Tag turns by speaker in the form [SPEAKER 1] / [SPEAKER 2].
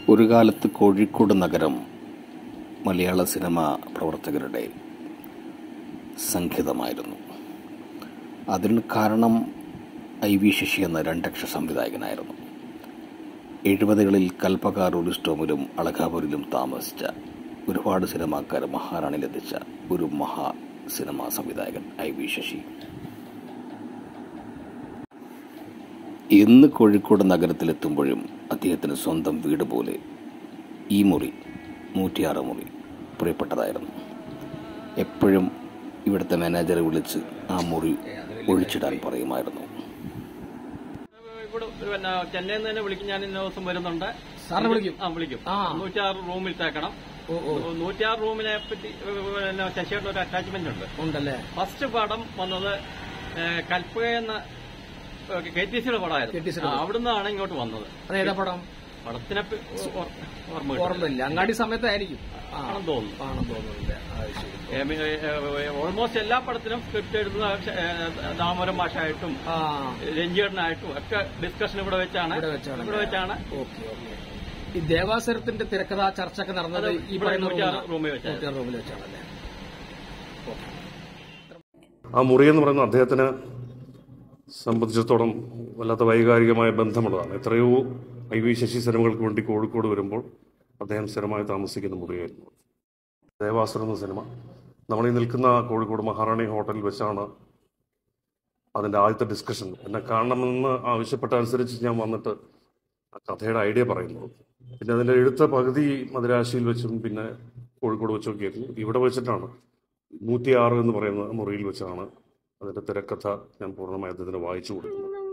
[SPEAKER 1] ഒരു കാലത്ത് കോഴിക്കോട് നഗരം മലയാള സിനിമ പ്രവർത്തകരുടെ സംഗീതമായിരുന്നു അതിന് കാരണം ഐ വി ശശി എന്ന രണ്ടക്ഷ സംവിധായകനായിരുന്നു എഴുപതുകളിൽ കൽപ്പകാരൂർ സ്റ്റോമിലും അളകാപൂരിലും താമസിച്ച ഒരുപാട് സിനിമാക്കാർ മഹാറാണിയിലെത്തിച്ച ഒരു മഹാ സിനിമാ സംവിധായകൻ ഐ വി ശശി ഇന്ന് കോഴിക്കോട് നഗരത്തിലെത്തുമ്പോഴും അദ്ദേഹത്തിന് സ്വന്തം വീട് പോലെ ഈ മുറി നൂറ്റിയാറ് മുറി പ്രിയപ്പെട്ടതായിരുന്നു എപ്പോഴും ഇവിടുത്തെ മാനേജറെ വിളിച്ച് ആ മുറി ഒഴിച്ചിടാൻ പറയുമായിരുന്നു
[SPEAKER 2] ഇവിടെ പിന്നെ ചെന്നൈയിൽ നിന്ന് തന്നെ വിളിക്കും ഞാൻ ഇന്ന ദിവസം വരുന്നുണ്ട്
[SPEAKER 3] സാറിനെ വിളിക്കും?
[SPEAKER 2] ആ വിളിക്കും
[SPEAKER 3] ആ.
[SPEAKER 2] നൂറ്റാറ് റൂമിൽ തേക്കണം
[SPEAKER 3] ഓ ഓ
[SPEAKER 2] നൂറ്റാറ് റൂമിനെ പറ്റി പിന്നെ ശശിയുടെ ഒരു അറ്റാച്ച്മെന്റ് ഉണ്ട്
[SPEAKER 3] ഉണ്ടല്ലേ
[SPEAKER 2] ഫസ്റ്റ് പടം വന്നത് ഏഹ്, കൽപ്പക എന്ന കെ ടി സിയുടെ
[SPEAKER 3] KTC
[SPEAKER 2] പടമായിരുന്നു
[SPEAKER 3] യുടെ
[SPEAKER 2] ആ, അവിടുന്നാണ് ഇങ്ങോട്ട് വന്നത്
[SPEAKER 3] അത് ഏതാ പടം
[SPEAKER 2] പടത്തിനെ പി- ഓർ- ഓർമ്മ കിട്ടുന്നില്ല.
[SPEAKER 3] ഓർമ്മയില്ല അങ്ങാടി സമയത്തായിരിക്കും ആ,
[SPEAKER 2] ആണെന്ന് തോന്നുന്നു
[SPEAKER 3] ആണെന്ന് തോന്നുന്നില്ല അത് ശരി
[SPEAKER 2] ഓൾമോസ്റ്റ് എല്ലാ പടത്തിനും സ്ക്രിപ്റ്റ് എഴുതുന്ന ഏഹ്, ദാമോദരൻ മാഷായിട്ടും
[SPEAKER 3] ആ
[SPEAKER 2] രഞ്ജിയേട്ടനായിട്ടും ഒക്കെ ഡിസ്കഷൻ ഇവിടെ വെച്ചാണ്
[SPEAKER 3] ഇവിടെ വെച്ചാണ്
[SPEAKER 2] ഇവിടെ വെച്ചാണ്
[SPEAKER 3] ഓക്കെ ഓക്കെ ഈ ദേവാസുരത്തിന്റെ തിരക്കഥാ ചർച്ചയൊക്കെ നടന്നത്
[SPEAKER 2] അത്
[SPEAKER 3] ഈ
[SPEAKER 2] ഇവിടെ
[SPEAKER 3] പറയുന്ന
[SPEAKER 2] നൂറ്റിയാറ്
[SPEAKER 3] റൂമിലാണ്.
[SPEAKER 2] റൂമിൽ വെച്ചാണ്
[SPEAKER 3] നൂറ്റിയാറ് റൂമിൽ വെച്ചാണല്ലേ
[SPEAKER 4] ആ മുറി എന്ന് പറയുന്നത് അദ്ദേഹത്തിന് സംബന്ധിച്ചിടത്തോളം വല്ലാത്ത വൈകാരികമായ ബന്ധമുള്ളതാണ് എത്രയോ ഐ വി ശശി സിനിമകൾക്ക് വേണ്ടി കോഴിക്കോട് വരുമ്പോൾ അദ്ദേഹം സ്ഥിരമായി താമസിക്കുന്ന മുറിയായിരുന്നു ദേവാസുരം എന്ന സിനിമ നമ്മൾ ഈ നിൽക്കുന്ന കോഴിക്കോട് മഹാറാണി ഹോട്ടലിൽ വെച്ചാണ് അതിൻ്റെ ആദ്യത്തെ ഡിസ്കഷൻ എന്നെ കാണണമെന്ന് ആവശ്യപ്പെട്ട അനുസരിച്ച് ഞാൻ വന്നിട്ട് ആ കഥയുടെ ഐഡിയ പറയുന്നത് പിന്നെ അതിൻ്റെ എഴുത്ത പകുതി മദിരാശിയിൽ വെച്ചും പിന്നെ കോഴിക്കോട് വെച്ചൊക്കെ ആയിരുന്നു ഇവിടെ വെച്ചിട്ടാണ് നൂറ്റിയാറ് എന്ന് പറയുന്ന മുറിയിൽ വെച്ചാണ് അതിൻ്റെ തിരക്കഥ ഞാൻ പൂർണ്ണമായി അദ്ദേഹത്തിന് വായിച്ചു കൊടുക്കുന്നത്